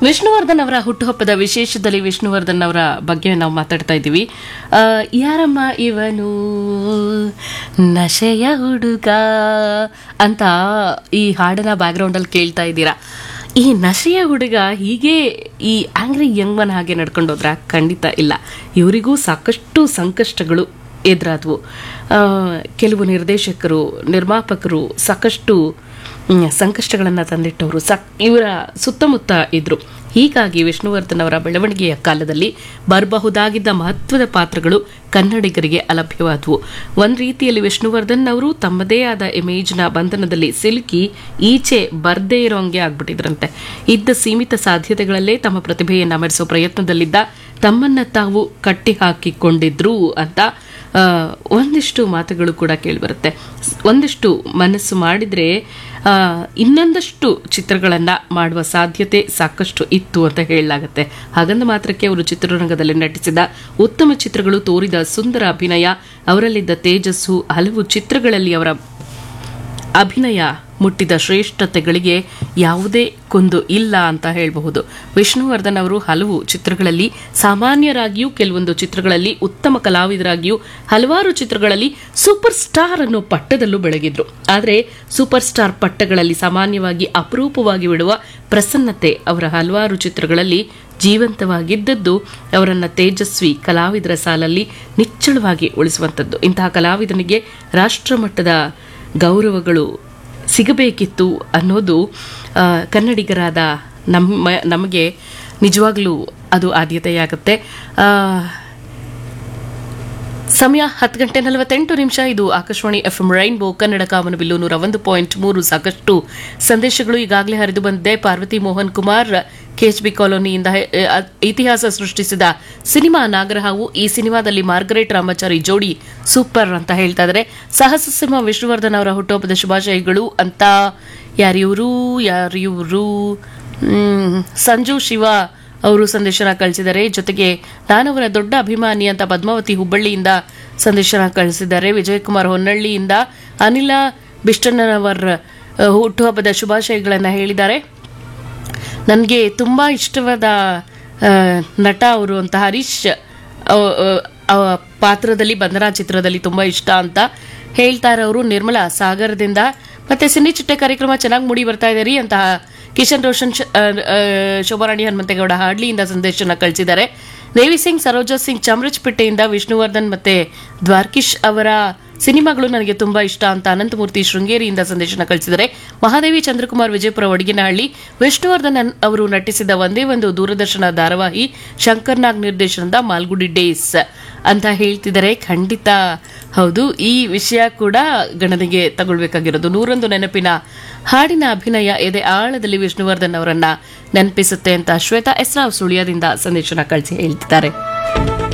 ವಿಷ್ಣುವರ್ಧನ್ ಅವರ ಹುಟ್ಟುಹಬ್ಬದ ವಿಶೇಷದಲ್ಲಿ ವಿಷ್ಣುವರ್ಧನ್ ಅವರ ಬಗ್ಗೆ ನಾವು ಮಾತಾಡ್ತಾ ಇದ್ದೀವಿ ಆ, ಯಾರಮ್ಮ ಇವನು ನಶೆಯ ಹುಡುಗ ಅಂತ ಈ ಹಾಡನ್ನ ಬ್ಯಾಕ್ಗ್ರೌಂಡ್ ಅಲ್ಲಿ ಕೇಳ್ತಾ ಇದ್ದೀರಾ ಈ ನಶೆಯ ಹುಡುಗ ಹೀಗೆ ಈ ಆಂಗ್ರಿ ಯಂಗ್ ಮನ್ ಹಾಗೆ ನಡ್ಕೊಂಡು ಹೋದ್ರ ಖಂಡಿತ ಇಲ್ಲ ಇವರಿಗೂ ಸಾಕಷ್ಟು ಸಂಕಷ್ಟಗಳು ಎದುರಾದವು ಆ, ಕೆಲವು ನಿರ್ದೇಶಕರು ನಿರ್ಮಾಪಕರು ಸಾಕಷ್ಟು ಹ್ಮ್, ಸಂಕಷ್ಟಗಳನ್ನ ತಂದಿಟ್ಟವರು ಸಕ್ ಇವರ ಸುತ್ತಮುತ್ತ ಇದ್ರು ಹೀಗಾಗಿ ವಿಷ್ಣುವರ್ಧನ್ ಅವರ ಬೆಳವಣಿಗೆಯ ಕಾಲದಲ್ಲಿ ಬರಬಹುದಾಗಿದ್ದ ಮಹತ್ವದ ಪಾತ್ರಗಳು ಕನ್ನಡಿಗರಿಗೆ ಅಲಭ್ಯವಾದವು ಒಂದ್ ರೀತಿಯಲ್ಲಿ ವಿಷ್ಣುವರ್ಧನ್ ಅವರು ತಮ್ಮದೇ ಆದ ಇಮೇಜ್ನ ಬಂಧನದಲ್ಲಿ ಸಿಲುಕಿ ಈಚೆ ಬರ್ದೇ ಇರೋಂಗೆ ಆಗ್ಬಿಟ್ಟಿದ್ರಂತೆ ಇದ್ದ ಸೀಮಿತ ಸಾಧ್ಯತೆಗಳಲ್ಲೇ ತಮ್ಮ ಪ್ರತಿಭೆಯನ್ನ ಮೆರೆಸೋ ಪ್ರಯತ್ನದಲ್ಲಿದ್ದ ತಮ್ಮನ್ನ ತಾವು ಕಟ್ಟಿ ಹಾಕಿಕೊಂಡಿದ್ರು ಅಂತ ಆ, ಒಂದಿಷ್ಟು ಮಾತುಗಳು ಕೂಡ ಕೇಳಿಬರುತ್ತೆ ಒಂದಿಷ್ಟು ಮನಸ್ಸು ಮಾಡಿದ್ರೆ ಆ, ಇನ್ನೊಂದಷ್ಟು ಚಿತ್ರಗಳನ್ನ ಮಾಡುವ ಸಾಧ್ಯತೆ ಸಾಕಷ್ಟು ಇತ್ತು ಅಂತ ಹೇಳಲಾಗುತ್ತೆ ಹಾಗಂದ ಮಾತ್ರಕ್ಕೆ ಅವರು ಚಿತ್ರರಂಗದಲ್ಲಿ ನಟಿಸಿದ ಉತ್ತಮ ಚಿತ್ರಗಳು ತೋರಿದ ಸುಂದರ ಅಭಿನಯ ಅವರಲ್ಲಿದ್ದ ತೇಜಸ್ಸು ಹಲವು ಚಿತ್ರಗಳಲ್ಲಿ ಅವರ ಅಭಿನಯ ಮುಟ್ಟಿದ ಶ್ರೇಷ್ಠತೆಗಳಿಗೆ ಯಾವುದೇ ಕುಂದು ಇಲ್ಲ ಅಂತ ಹೇಳಬಹುದು ವಿಷ್ಣುವರ್ಧನ್ ಅವರು ಹಲವು ಚಿತ್ರಗಳಲ್ಲಿ ಸಾಮಾನ್ಯರಾಗಿಯೂ ಕೆಲವೊಂದು ಚಿತ್ರಗಳಲ್ಲಿ ಉತ್ತಮ ಕಲಾವಿದರಾಗಿಯೂ ಹಲವಾರು ಚಿತ್ರಗಳಲ್ಲಿ ಸೂಪರ್ ಸ್ಟಾರ್ ಅನ್ನೋ ಪಟ್ಟದಲ್ಲೂ ಬೆಳಗಿದ್ರು ಆದರೆ ಸೂಪರ್ ಸ್ಟಾರ್ ಪಟ್ಟಗಳಲ್ಲಿ ಸಾಮಾನ್ಯವಾಗಿ ಅಪರೂಪವಾಗಿ ಬಿಡುವ ಪ್ರಸನ್ನತೆ ಅವರ ಹಲವಾರು ಚಿತ್ರಗಳಲ್ಲಿ ಜೀವಂತವಾಗಿದ್ದದ್ದು ಅವರನ್ನ ತೇಜಸ್ವಿ ಕಲಾವಿದರ ಸಾಲಲ್ಲಿ ನಿಚ್ಚಳವಾಗಿ ಉಳಿಸುವಂಥದ್ದು ಇಂತಹ ಕಲಾವಿದನಿಗೆ ರಾಷ್ಟ್ರಮಟ್ಟದ ಗೌರವಗಳು ಸಿಗಬೇಕಿತ್ತು ಅನ್ನೋದು ಆ, ಕನ್ನಡಿಗರಾದ ನಮ್ಮ ನಮಗೆ ನಿಜವಾಗ್ಲೂ ಅದು ಆದ್ಯತೆಯಾಗುತ್ತೆ ಆ, ಸಮಯ ಹತ್ತು ಗಂಟೆ ನಲವತ್ತೆಂಟು ನಿಮಿಷ ಇದು Akashvani F M rainbow Kannada Kamanabillu ನೂರ ಒಂದು ಪಾಯಿಂಟ್ ಮೂರು ಸಾಕಷ್ಟು ಸಂದೇಶಗಳು ಈಗಾಗಲೇ ಹರಿದು ಬಂದಿದೆ ಪಾರ್ವತಿ ಮೋಹನ್ ಕುಮಾರ್ ಕೆಎಚ್ಬಿ ಕಾಲೋನಿಯಿಂದ ಹೆ- ಅ- ಇತಿಹಾಸ ಸೃಷ್ಟಿಸಿದ ಸಿನಿಮಾ ನಾಗರಹಾವು ಈ ಸಿನಿಮಾದಲ್ಲಿ ಮಾರ್ಗರೇಟ್ ರಾಮಾಚಾರಿ ಜೋಡಿ ಸೂಪರ್ ಅಂತ ಹೇಳ್ತಾ ಇದ್ದಾರೆ ಸಾಹಸ ಸಿಂಹ ವಿಷ್ಣುವರ್ಧನ್ ಅವರ ಹುಟ್ಟುಹಬ್ಬದ ಶುಭಾಶಯಗಳು ಅಂತ ಯಾರಿವರು ಯಾರಿವರು ಮ್, ಸಂಜು ಶಿವ ಅವರು ಸಂದೇಶನ ಕಳಿಸಿದ್ದಾರೆ ಜೊತೆಗೆ ನಾನವರ ದೊಡ್ಡ ಅಭಿಮಾನಿ ಅಂತ ಪದ್ಮಾವತಿ ಹುಬ್ಬಳ್ಳಿಯಿಂದ ಸಂದೇಶನ ಕಳಿಸಿದ್ದಾರೆ ವಿಜಯಕುಮಾರ್ ಹೊನ್ನಳ್ಳಿಯಿಂದ ಅನಿಲ ಬಿಷ್ಟಣ್ಣನವರ್ ಅಹ್, ಹುಟ್ಟುಹಬ್ಬದ ಶುಭಾಶಯಗಳನ್ನು ಹೇಳಿದ್ದಾರೆ ನನಗೆ ತುಂಬ ಇಷ್ಟವಾದ ಆ, ನಟ ಅವರು ಅಂತ ಹರೀಶ್ ಅವ್- ಅವ್- ಅವ ಪಾತ್ರದಲ್ಲಿ ಬಂಧನ ಚಿತ್ರದಲ್ಲಿ ತುಂಬ ಇಷ್ಟ ಅಂತ ಹೇಳ್ತಾ ಇರೋರು ನಿರ್ಮಲಾ ಸಾಗರದಿಂದ ಮತ್ತೆ ಸಿನಿ ಚಿಟ್ಟೆ ಕಾರ್ಯಕ್ರಮ ಚೆನ್ನಾಗಿ ಮೂಡಿ ಬರ್ತಾ ಇದೆ ರೀ ಅಂತ ಕಿಶನ್ ರೋಷನ್ ಶ- ಆ, ಆ, ಶೋಭಾರಾಣಿ ಹನುಮಂತೇಗೌಡ ಹಾಡ್ಲಿಯಿಂದ ಸಂದೇಶನ ಕಳಿಸಿದ್ದಾರೆ ದೇವಿ ಸಿಂಗ್ ಸರೋಜಾ ಸಿಂಗ್ ಚಾಮರಾಜಪೇಟೆಯಿಂದ ವಿಷ್ಣುವರ್ಧನ್ ಮತ್ತೆ ದ್ವಾರ್ಕಿಶ್ ಅವರ ಸಿನಿಮಾಗಳು ನನಗೆ ತುಂಬಾ ಇಷ್ಟ ಅಂತ ಅನಂತಮೂರ್ತಿ ಶೃಂಗೇರಿಯಿಂದ ಸಂದೇಶನ ಕಳಿಸಿದರೆ ಮಹಾದೇವಿ ಚಂದ್ರಕುಮಾರ್ ವಿಜಯಪುರ ಒಡಗಿನಹಳ್ಳಿ ವಿಷ್ಣುವರ್ಧನ್ ಅನ್- ಅವರು ನಟಿಸಿದ ಒಂದೇ ಒಂದು ದೂರದರ್ಶನ ಧಾರಾವಾಹಿ ಶಂಕರ್ ನಾಗ್ ನಿರ್ದೇಶನದ ಮಾಲ್ಗುಡಿ ಡೇಸ್ ಅಂತ ಹೇಳ್ತಿದ್ದಾರೆ ಖಂಡಿತ ಹೌದು ಈ ವಿಷಯ ಕೂಡ ಗಣನೆಗೆ ತಗೊಳ್ಬೇಕಾಗಿರೋದು ನೂರೊಂದು ನೆನಪಿನ ಹಾಡಿನ ಅಭಿನಯ ಎದೆ ಆಳದಲ್ಲಿ ವಿಷ್ಣುವರ್ಧನ್ ಅವರನ್ನ ನೆನಪಿಸುತ್ತೆ ಅಂತ ಶ್ವೇತಾ ಎಸ್ ರಾವ್ ಸುಳ್ಯದಿಂದ ಸಂದೇಶನ ಕಳಿಸಿ ಹೇಳ್ತಿದ್ದಾರೆ